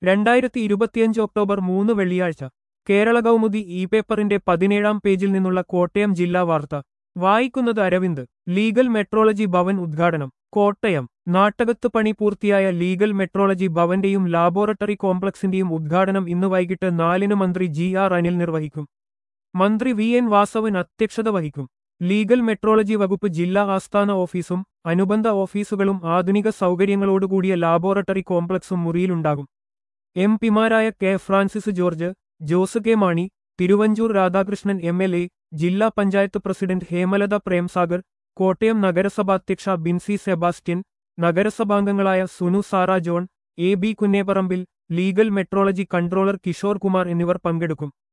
രണ്ടായിരത്തി ഇരുപത്തിയഞ്ച് ഒക്ടോബർ മൂന്ന് വെള്ളിയാഴ്ച കേരള കൗമുദി ഇ പേപ്പറിന്റെ പതിനേഴാം പേജിൽ നിന്നുള്ള കോട്ടയം ജില്ലാ വാർത്ത വായിക്കുന്നത് അരവിന്ദ് ലീഗൽ മെട്രോളജി ഭവൻ ഉദ്ഘാടനം കോട്ടയം നാട്ടകത്ത് പണി പൂർത്തിയായ ലീഗൽ മെട്രോളജി ഭവന്റെയും ലാബോറട്ടറി കോംപ്ലക്സിന്റെയും ഉദ്ഘാടനം ഇന്ന് വൈകിട്ട് നാലിന് മന്ത്രി ജി ആർ അനിൽ നിർവഹിക്കും മന്ത്രി വി എൻ വാസവൻ അധ്യക്ഷത വഹിക്കും ലീഗൽ മെട്രോളജി വകുപ്പ് ജില്ലാ ആസ്ഥാന ഓഫീസും അനുബന്ധ ഓഫീസുകളും ആധുനിക സൗകര്യങ്ങളോടുകൂടിയ ലാബോറട്ടറി കോംപ്ലക്സും മുറിയിലുണ്ടാകും എം പിമാരായ K Francis George Jose K Mani Thiruvanchoor Radhakrishnan M L A ജില്ലാ പഞ്ചായത്ത് പ്രസിഡന്റ് ഹേമലത പ്രേംസാഗർ കോട്ടയം നഗരസഭാധ്യക്ഷ ബിൻസി സെബാസ്റ്റ്യൻ നഗരസഭാംഗങ്ങളായ Sunu Sara John A B Kunneparambil legal metrology controller Kishore Kumar എന്നിവർ പങ്കെടുക്കും